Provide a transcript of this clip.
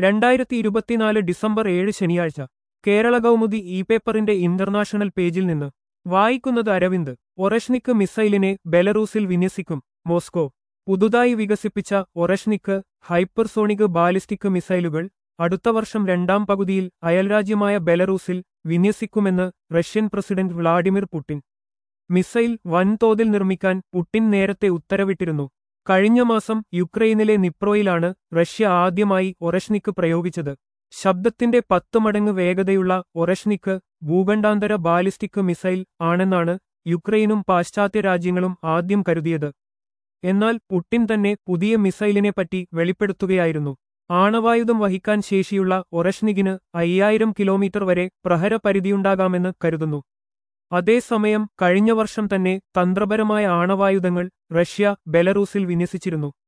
രണ്ടായിരത്തി ഇരുപത്തിനാല് ഡിസംബർ ഏഴ് ശനിയാഴ്ച കേരള കൗമുദി ഇ പേപ്പറിന്റെ ഇന്റർനാഷണൽ പേജിൽ നിന്ന് വായിക്കുന്നത് അരവിന്ദ് ഒറഷ്നിക്ക് മിസൈലിനെ ബെലറൂസിൽ വിന്യസിക്കും മോസ്കോ പുതുതായി വികസിപ്പിച്ച ഒറഷ്നിക്ക് ഹൈപ്പർസോണിക് ബാലിസ്റ്റിക് മിസൈലുകൾ അടുത്ത വർഷം രണ്ടാം പകുതിയിൽ അയൽരാജ്യമായ ബെലറൂസിൽ വിന്യസിക്കുമെന്ന് Russian president Vladimir Putin missile വൻതോതിൽ നിർമ്മിക്കാൻ പുടിൻ നേരത്തെ ഉത്തരവിട്ടിരുന്നു കഴിഞ്ഞ മാസം യുക്രൈനിലെ നിപ്രോയിലാണ് റഷ്യ ആദ്യമായി ഒറഷ്നിക്ക് പ്രയോഗിച്ചത് ശബ്ദത്തിന്റെ പത്ത് മടങ്ങ് വേഗതയുള്ള ഒറഷ്നിക്ക് ഭൂഖണ്ഡാന്തര ബാലിസ്റ്റിക് മിസൈൽ ആണെന്നാണ് യുക്രൈനും പാശ്ചാത്യ രാജ്യങ്ങളും ആദ്യം കരുതിയത് എന്നാൽ പുടിൻ തന്നെ പുതിയ മിസൈലിനെപ്പറ്റി വെളിപ്പെടുത്തുകയായിരുന്നു ആണവായുധം വഹിക്കാൻ ശേഷിയുള്ള ഒറഷ്നികിന് അയ്യായിരം കിലോമീറ്റർ വരെ പ്രഹരപരിധിയുണ്ടാകാമെന്ന് കരുതുന്നു അതേസമയം കഴിഞ്ഞ വർഷം തന്നെ തന്ത്രപരമായ ആണവായുധങ്ങൾ റഷ്യ ബെലറൂസിൽ വിന്യസിച്ചിരുന്നു